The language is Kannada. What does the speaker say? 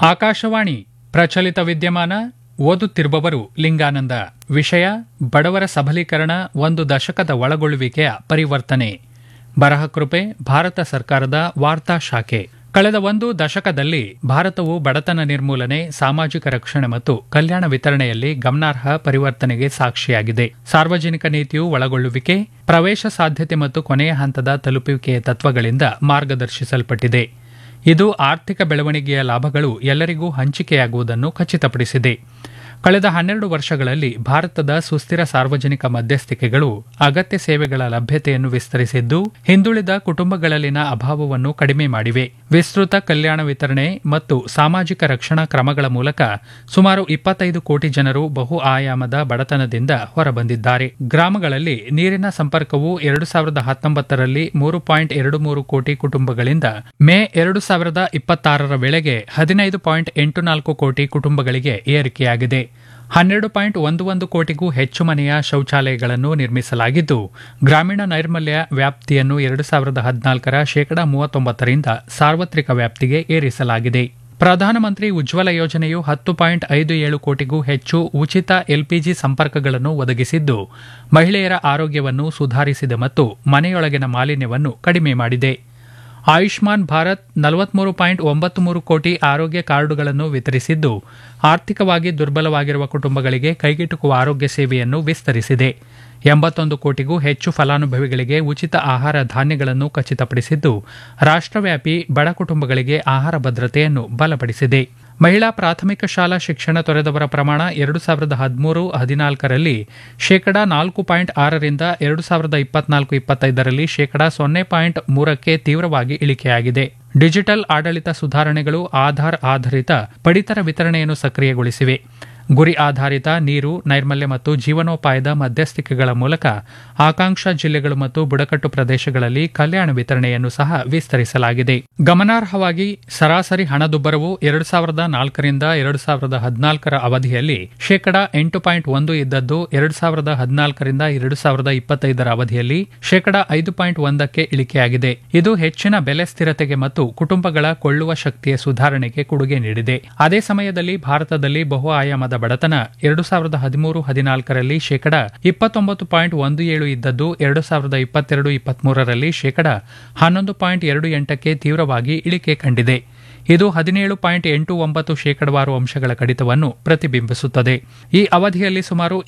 ಆಕಾಶವಾಣಿ ಪ್ರಚಲಿತ ವಿದ್ಯಮಾನ ಓದುತ್ತಿರುವವರು ಲಿಂಗಾನಂದ ವಿಷಯ ಬಡವರ ಸಬಲೀಕರಣ ಒಂದು ದಶಕದ ಒಳಗೊಳ್ಳುವಿಕೆಯ ಪರಿವರ್ತನೆ ಬರಹ ಕೃಪೆ ಭಾರತ ಸರ್ಕಾರದ ವಾರ್ತಾ ಶಾಖೆ ಕಳೆದ ಒಂದು ದಶಕದಲ್ಲಿ ಭಾರತವು ಬಡತನ ನಿರ್ಮೂಲನೆ ಸಾಮಾಜಿಕ ರಕ್ಷಣೆ ಮತ್ತು ಕಲ್ಯಾಣ ವಿತರಣೆಯಲ್ಲಿ ಗಮನಾರ್ಹ ಪರಿವರ್ತನೆಗೆ ಸಾಕ್ಷಿಯಾಗಿದೆ ಸಾರ್ವಜನಿಕ ನೀತಿಯು ಒಳಗೊಳ್ಳುವಿಕೆ ಪ್ರವೇಶ ಸಾಧ್ಯತೆ ಮತ್ತು ಕೊನೆಯ ಹಂತದ ತಲುಪುವಿಕೆಯ ತತ್ವಗಳಿಂದ ಮಾರ್ಗದರ್ಶಿಸಲ್ಪಟ್ಟಿದೆ ಇದು ಆರ್ಥಿಕ ಬೆಳವಣಿಗೆಯ ಲಾಭಗಳು ಎಲ್ಲರಿಗೂ ಹಂಚಿಕೆಯಾಗುವುದನ್ನು ಖಚಿತಪಡಿಸಿದೆ ಕಳೆದ ಹನ್ನೆರಡು ವರ್ಷಗಳಲ್ಲಿ ಭಾರತದ ಸುಸ್ಥಿರ ಸಾರ್ವಜನಿಕ ಮಧ್ಯಸ್ಥಿಕೆಗಳು ಅಗತ್ಯ ಸೇವೆಗಳ ಲಭ್ಯತೆಯನ್ನು ವಿಸ್ತರಿಸಿದ್ದು ಹಿಂದುಳಿದ ಕುಟುಂಬಗಳಲ್ಲಿನ ಅಭಾವವನ್ನು ಕಡಿಮೆ ಮಾಡಿವೆ ವಿಸ್ತೃತ ಕಲ್ಯಾಣ ವಿತರಣೆ ಮತ್ತು ಸಾಮಾಜಿಕ ರಕ್ಷಣಾ ಕ್ರಮಗಳ ಮೂಲಕ ಸುಮಾರು ಇಪ್ಪತ್ತೈದು ಕೋಟಿ ಜನರು ಬಹು ಆಯಾಮದ ಬಡತನದಿಂದ ಹೊರಬಂದಿದ್ದಾರೆ ಗ್ರಾಮಗಳಲ್ಲಿ ನೀರಿನ ಸಂಪರ್ಕವು ಎರಡು ಸಾವಿರದ ಹತ್ತೊಂಬತ್ತರಲ್ಲಿ ಮೂರು ಪಾಯಿಂಟ್ ಎರಡು ಮೂರು ಕೋಟಿ ಕುಟುಂಬಗಳಿಂದ ಮೇ ಎರಡು ಸಾವಿರದ ಇಪ್ಪತ್ತಾರರ ವೇಳೆಗೆ ಹದಿನೈದು ಪಾಯಿಂಟ್ ಎಂಟು ನಾಲ್ಕು ಕೋಟಿ ಕುಟುಂಬಗಳಿಗೆ ಏರಿಕೆಯಾಗಿದೆ ಹನ್ನೆರಡು ಪಾಯಿಂಟ್ ಒಂದು ಒಂದು ಕೋಟಿಗೂ ಹೆಚ್ಚು ಮನೆಯ ಶೌಚಾಲಯಗಳನ್ನು ನಿರ್ಮಿಸಲಾಗಿದ್ದು ಗ್ರಾಮೀಣ ನೈರ್ಮಲ್ಯ ವ್ಯಾಪ್ತಿಯನ್ನು ಎರಡು ಸಾವಿರದ ಹದಿನಾಲ್ಕರ ಶೇಕಡಾ ಮೂವತ್ತೊಂಬತ್ತರಿಂದ ಸಾರ್ವತ್ರಿಕ ವ್ಯಾಪ್ತಿಗೆ ಏರಿಸಲಾಗಿದೆ ಪ್ರಧಾನಮಂತ್ರಿ ಉಜ್ವಲ ಯೋಜನೆಯು ಹತ್ತು ಪಾಯಿಂಟ್ ಐದು ಏಳು ಕೋಟಿಗೂ ಹೆಚ್ಚು ಉಚಿತ ಎಲ್ಪಿಜಿ ಸಂಪರ್ಕಗಳನ್ನು ಒದಗಿಸಿದ್ದು ಮಹಿಳೆಯರ ಆರೋಗ್ಯವನ್ನು ಸುಧಾರಿಸಿದೆ ಮತ್ತು ಮನೆಯೊಳಗಿನ ಮಾಲಿನ್ಯವನ್ನು ಕಡಿಮೆ ಮಾಡಿದೆ ಆಯುಷ್ಮಾನ್ ಭಾರತ್ ನಲವತ್ಮೂರು ಪಾಯಿಂಟ್ ಒಂಬತ್ತು ಮೂರು ಕೋಟಿ ಆರೋಗ್ಯ ಕಾರ್ಡುಗಳನ್ನು ವಿತರಿಸಿದ್ದು ಆರ್ಥಿಕವಾಗಿ ದುರ್ಬಲವಾಗಿರುವ ಕುಟುಂಬಗಳಿಗೆ ಕೈಗೆಟುಕುವ ಆರೋಗ್ಯ ಸೇವೆಯನ್ನು ವಿಸ್ತರಿಸಿದೆ ಎಂಬತ್ತೊಂದು ಕೋಟಿಗೂ ಹೆಚ್ಚು ಫಲಾನುಭವಿಗಳಿಗೆ ಉಚಿತ ಆಹಾರ ಧಾನ್ಯಗಳನ್ನು ಖಚಿತಪಡಿಸಿದ್ದು ರಾಷ್ಟ್ರವ್ಯಾಪಿ ಬಡ ಕುಟುಂಬಗಳಿಗೆ ಆಹಾರ ಭದ್ರತೆಯನ್ನು ಬಲಪಡಿಸಿದೆ ಮಹಿಳಾ ಪ್ರಾಥಮಿಕ ಶಾಲಾ ಶಿಕ್ಷಣ ತೊರೆದವರ ಪ್ರಮಾಣ ಎರಡು ಸಾವಿರದ ಹದಿಮೂರು ಹದಿನಾಲ್ಕರಲ್ಲಿ ಶೇಕಡಾ ನಾಲ್ಕು ಪಾಯಿಂಟ್ ಆರರಿಂದ ಎರಡು ಸಾವಿರದ ಇಪ್ಪತ್ನಾಲ್ಕು ಇಪ್ಪತ್ತೈದರಲ್ಲಿ ಶೇಕಡಾ ಸೊನ್ನೆ ಪಾಯಿಂಟ್ ಮೂರಕ್ಕೆ ತೀವ್ರವಾಗಿ ಇಳಿಕೆಯಾಗಿದೆ ಡಿಜಿಟಲ್ ಆಡಳಿತ ಸುಧಾರಣೆಗಳು ಆಧಾರ್ ಆಧಾರಿತ ಪಡಿತರ ವಿತರಣೆಯನ್ನು ಸಕ್ರಿಯಗೊಳಿಸಿವೆ ಗುರಿ ಆಧಾರಿತ ನೀರು ನೈರ್ಮಲ್ಯ ಮತ್ತು ಜೀವನೋಪಾಯದ ಮಧ್ಯಸ್ಥಿಕೆಗಳ ಮೂಲಕ ಆಕಾಂಕ್ಷ ಜಿಲ್ಲೆಗಳು ಮತ್ತು ಬುಡಕಟ್ಟು ಪ್ರದೇಶಗಳಲ್ಲಿ ಕಲ್ಯಾಣ ವಿತರಣೆಯನ್ನು ಸಹ ವಿಸ್ತರಿಸಲಾಗಿದೆ ಗಮನಾರ್ಹವಾಗಿ ಸರಾಸರಿ ಹಣದುಬ್ಬರವು ಎರಡು ಸಾವಿರದ ನಾಲ್ಕರಿಂದ ಎರಡು ಸಾವಿರದ ಹದಿನಾಲ್ಕರ ಅವಧಿಯಲ್ಲಿ ಶೇಕಡಾ ಎಂಟು ಪಾಯಿಂಟ್ ಒಂದು ಇದ್ದದ್ದು ಎರಡು ಸಾವಿರದ ಹದಿನಾಲ್ಕರಿಂದ ಎರಡು ಸಾವಿರದ ಇಪ್ಪತ್ತೈದರ ಅವಧಿಯಲ್ಲಿ ಶೇಕಡಾ ಐದು ಪಾಯಿಂಟ್ ಒಂದಕ್ಕೆ ಇಳಿಕೆಯಾಗಿದೆ ಇದು ಹೆಚ್ಚಿನ ಬೆಲೆ ಸ್ಥಿರತೆಗೆ ಮತ್ತು ಕುಟುಂಬಗಳ ಕೊಳ್ಳುವ ಶಕ್ತಿಯ ಸುಧಾರಣೆಗೆ ಕೊಡುಗೆ ನೀಡಿದೆ ಅದೇ ಸಮಯದಲ್ಲಿ ಭಾರತದಲ್ಲಿ ಬಹು ಆಯಾಮದ ಬಡತನ ಎರಡು ಸಾವಿರದ ಹದಿಮೂರು ಹದಿನಾಲ್ಕರಲ್ಲಿ ಶೇಕಡ ಇಪ್ಪತ್ತೊಂಬತ್ತು ಪಾಯಿಂಟ್ ಒಂದು ಏಳು ಇದ್ದದ್ದು ಎರಡು ಸಾವಿರದ ಇಪ್ಪತ್ತೆರಡು ಇಪ್ಪತ್ಮೂರರಲ್ಲಿ ಶೇಕಡ ಹನ್ನೊಂದು ಪಾಯಿಂಟ್ ಎರಡು ಎಂಟಕ್ಕೆ ತೀವ್ರವಾಗಿ ಇಳಿಕೆ ಕಂಡಿದೆ ಇದು ಹದಿನೇಳು ಪಾಯಿಂಟ್ ಎಂಟು ಒಂಬತ್ತು ಶೇಕಡವಾರು ಅಂಶಗಳ ಕಡಿತವನ್ನು ಪ್ರತಿಬಿಂಬಿಸುತ್ತದೆ ಈ ಅವಧಿಯಲ್ಲಿ ಸುಮಾರು